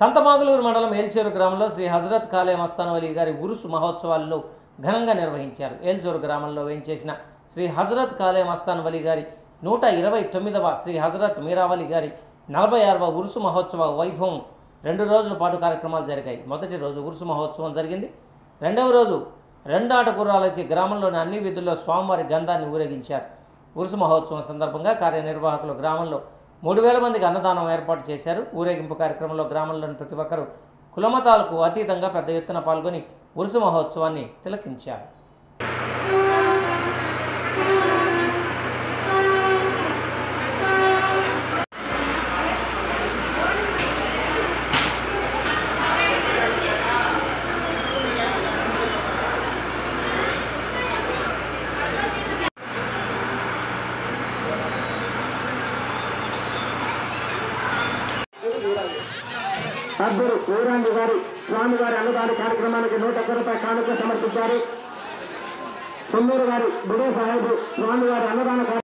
సంతమాగులూరు మండలం ఏల్చేరు గ్రామంలో శ్రీ హజరత్ కాలే మస్తాన్ అలీ గారి ఉరుసు మహోత్సవాల్లో ఘనంగా నిర్వహించారు ఏల్చేరు గ్రామంలో వేంచేసిన శ్రీ హజరత్ కాలే మస్తాన్ వలి గారి నూట ఇరవై తొమ్మిదవ శ్రీ హజరత్ మీరావలి గారి నలభై ఆరవ ఉరుసు మహోత్సవ వైభవం రెండు రోజుల పాటు కార్యక్రమాలు జరిగాయి మొదటి రోజు ఉరుసు మహోత్సవం జరిగింది రెండవ రోజు రెండు ఆట గుర్రాలచి గ్రామంలోని అన్ని వీధుల్లో స్వామివారి గంధాన్ని ఊరేగించారు ఉరుసు మహోత్సవం సందర్భంగా కార్యనిర్వాహకులు గ్రామంలో మూడు వేల మందికి అన్నదానం ఏర్పాటు చేశారు ఊరేగింపు కార్యక్రమంలో గ్రామంలోని ప్రతి ఒక్కరూ కులమతాలకు అతీతంగా పెద్ద ఎత్తున పాల్గొని ఉరుసు మహోత్సవాన్ని తిలకించారు సభ్యుడు ఊరాండి గారు స్వామి వారి అన్నదాన కార్యక్రమానికి నూట ఒక్క రూపాయల కానుక సమర్పించారు కొమ్మూరు గారి బుడే సాహెబ్ స్వామి వారి అన్నదాన కార్య-